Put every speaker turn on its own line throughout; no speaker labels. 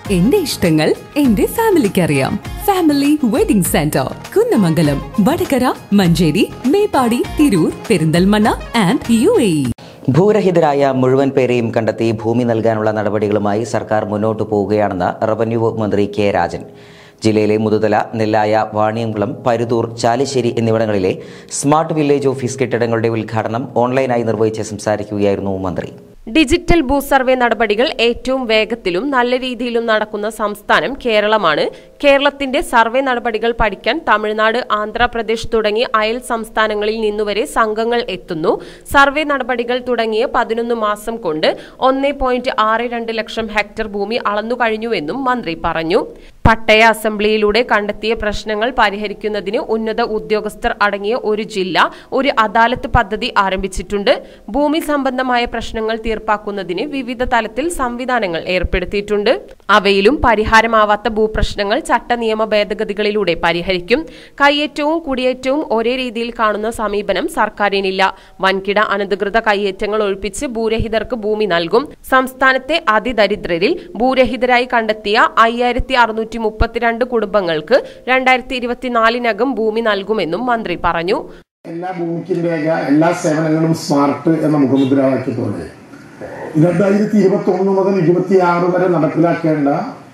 എന്റെ ഇഷ്ടങ്ങൾ എന്റെ ഫാമിലിക്ക് അറിയാം family wedding centre Kunnamangalam Vadakara Manjeri Meppadi Tirur Perinthalmanna and U A
ഭൂരഹിതരായ മുഴുവൻ പേരെയും കണ്ടെത്തി ഭൂമി നൽകാനുള്ള നടപടികളുമായി സർക്കാർ മുന്നോട്ടു പോവുകയാണെന്ന് റവന്യൂ വകുപ്പ് മന്ത്രി കെ രാജൻ ജില്ലയിലെ മുതുതല നെല്ലായ വാണിയംകുളം പരുതൂർ ചാലിശ്ശേരി എന്നിവിടങ്ങളിലെ സ്മാർട്ട് വില്ലേജ് ഓഫീസ് കെട്ടിടങ്ങളുടെ ഉദ്ഘാടനം ഓൺലൈനായി നിർവഹിച്ച് സംസാരിക്കുകയായിരുന്നു മന്ത്രി
ഡിജിറ്റൽ ഭൂ സർവേ നടപടികൾ ഏറ്റവും വേഗത്തിലും നല്ല രീതിയിലും നടക്കുന്ന സംസ്ഥാനം കേരളമാണ് കേരളത്തിന്റെ സർവേ നടപടികൾ പഠിക്കാൻ തമിഴ്നാട് ആന്ധ്രാപ്രദേശ് തുടങ്ങി അയൽ സംസ്ഥാനങ്ങളിൽ നിന്നുവരെ സംഘങ്ങൾ എത്തുന്നു സർവേ നടപടികൾ തുടങ്ങിയ പതിനൊന്ന് മാസം കൊണ്ട് ഒന്നേ പോയിന്റ് ആറ് രണ്ട് ലക്ഷം ഹെക്ടർ ഭൂമി അളന്നു കഴിഞ്ഞുവെന്നും മന്ത്രി പറഞ്ഞു പട്ടയ അസംബ്ലിയിലൂടെ കണ്ടെത്തിയ പ്രശ്നങ്ങൾ പരിഹരിക്കുന്നതിന് ഉന്നത ഉദ്യോഗസ്ഥർ അടങ്ങിയ ഒരു ജില്ല ഒരു അദാലത്ത് പദ്ധതി ആരംഭിച്ചിട്ടുണ്ട് ഭൂമി സംബന്ധമായ പ്രശ്നങ്ങൾ തീർപ്പാക്കുന്നതിന് വിവിധ തലത്തിൽ സംവിധാനങ്ങൾ ഏർപ്പെടുത്തിയിട്ടുണ്ട് അവയിലും പരിഹാരമാവാത്ത ഭൂപ്രശ്നങ്ങൾ ചട്ട നിയമ ഭേദഗതികളിലൂടെ പരിഹരിക്കും കയ്യേറ്റവും കുടിയേറ്റവും ഒരേ രീതിയിൽ കാണുന്ന സമീപനം സർക്കാരിനില്ല വൻകിട അനധികൃത കയ്യേറ്റങ്ങൾ ഒഴിപ്പിച്ച് ഭൂരഹിതർക്ക് ഭൂമി നൽകും സംസ്ഥാനത്തെ അതിദരിദ്രരിൽ ഭൂരഹിതരായി കണ്ടെത്തിയ അയ്യായിരത്തി അറുന്നൂറ്റി മുപ്പത്തിരണ്ട് കുടുംബങ്ങൾക്ക് രണ്ടായിരത്തി ഇരുപത്തിനാലിനകം ഭൂമി നൽകുമെന്നും മന്ത്രി പറഞ്ഞു
എല്ലാ ഭൂമിക്കും രേഖ എല്ലാ സേവനങ്ങളും സ്മാർട്ട് എന്ന മുഖമുദ്രാവാക്യത്തോടെ രണ്ടായിരത്തി ഇരുപത്തി ഒന്ന് മുതൽ ഇരുപത്തി ആറ് വരെ നടപ്പിലാക്കേണ്ട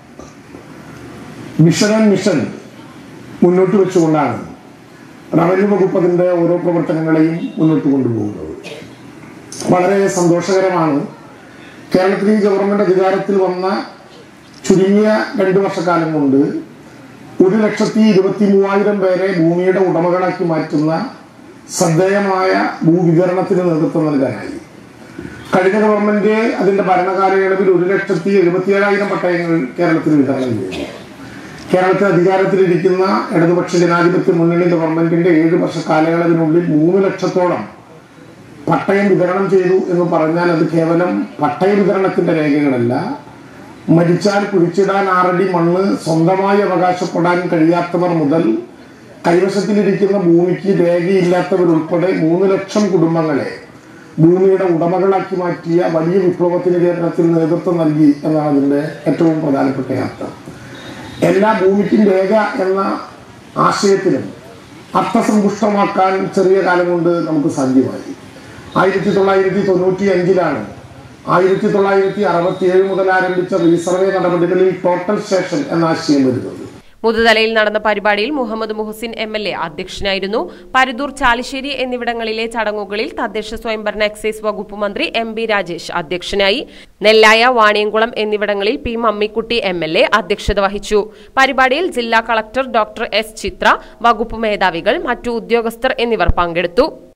മിഷൻ ആൻഡ് മിഷൻ മുന്നോട്ട് വെച്ചുകൊണ്ടാണ് റവന്യൂ വകുപ്പ് അതിൻ്റെ ഓരോ പ്രവർത്തനങ്ങളെയും മുന്നോട്ട് കൊണ്ടുപോകുന്നത് വളരെ സന്തോഷകരമാണ് കേരളത്തിൽ ഈ ഗവൺമെന്റ് അധികാരത്തിൽ വന്ന ചുരുങ്ങിയ രണ്ടു വർഷക്കാലം കൊണ്ട് ഒരു ലക്ഷത്തി ഇരുപത്തി മൂവായിരം പേരെ ഭൂമിയുടെ ഉടമകളാക്കി മാറ്റുന്ന ശ്രദ്ധേയമായ ഭൂവിതരണത്തിന് നേതൃത്വം നൽകാനായി കഴിഞ്ഞ ഗവൺമെന്റ് അതിന്റെ ഭരണകാലയളവിൽ ഒരു ലക്ഷത്തി എഴുപത്തിയേഴായിരം പട്ടയങ്ങൾ കേരളത്തിൽ വിതരണം ചെയ്തു കേരളത്തിൽ അധികാരത്തിലിരിക്കുന്ന ഇടതുപക്ഷ ജനാധിപത്യ മുന്നണി ഗവൺമെന്റിന്റെ ഏഴ് വർഷ കാലയളവിനുള്ളിൽ മൂന്ന് ലക്ഷത്തോളം പട്ടയം വിതരണം ചെയ്തു എന്ന് പറഞ്ഞാൽ അത് കേവലം പട്ടയ വിതരണത്തിന്റെ രേഖകളല്ല മരിച്ചാൽ കുഴിച്ചിടാൻ ആറടി മണ്ണ് സ്വന്തമായി അവകാശപ്പെടാൻ കഴിയാത്തവർ മുതൽ കൈവശത്തിലിരിക്കുന്ന ഭൂമിക്ക് രേഖയില്ലാത്തവരുൾപ്പെടെ മൂന്ന് ലക്ഷം കുടുംബങ്ങളെ ഭൂമിയുടെ ഉടമകളാക്കി മാറ്റിയ വലിയ വിപ്ലവത്തിന് കേരളത്തിൽ നേതൃത്വം നൽകി എന്നാണ് അതിൻ്റെ ഏറ്റവും പ്രധാനപ്പെട്ട യാത്ര എല്ലാ ഭൂമിക്കും രേഖ എന്ന ആശയത്തിനും അർത്ഥസമ്പുഷ്ടമാക്കാൻ ചെറിയ കാലം കൊണ്ട് നമുക്ക് സാധ്യമായി ആയിരത്തി തൊള്ളായിരത്തി തൊണ്ണൂറ്റി അഞ്ചിലാണ് ആയിരത്തി തൊള്ളായിരത്തി അറുപത്തി ഏഴ് മുതൽ ആരംഭിച്ച റീസർവേ നടപടികളിൽ ടോട്ടൽ സ്റ്റേഷൻ എന്ന ആശയം വരുന്നത്
മുതുതലയിൽ നടന്ന പരിപാടിയിൽ Muhammad Muhsin M L A അധ്യക്ഷനായിരുന്നു പരുതൂർ ചാലിശ്ശേരി എന്നിവിടങ്ങളിലെ ചടങ്ങുകളിൽ തദ്ദേശ സ്വയംഭരണ എക്സൈസ് വകുപ്പ് മന്ത്രി എം ബി രാജേഷ് അധ്യക്ഷനായി നെല്ലായ വാണിയംകുളം എന്നിവിടങ്ങളിൽ P Mammikutty M L A അധ്യക്ഷത വഹിച്ചു പരിപാടിയിൽ ജില്ലാ കളക്ടർ ഡോക്ടർ എസ് ചിത്ര വകുപ്പ് മേധാവികൾ മറ്റു ഉദ്യോഗസ്ഥർ എന്നിവർ പങ്കെടുത്തു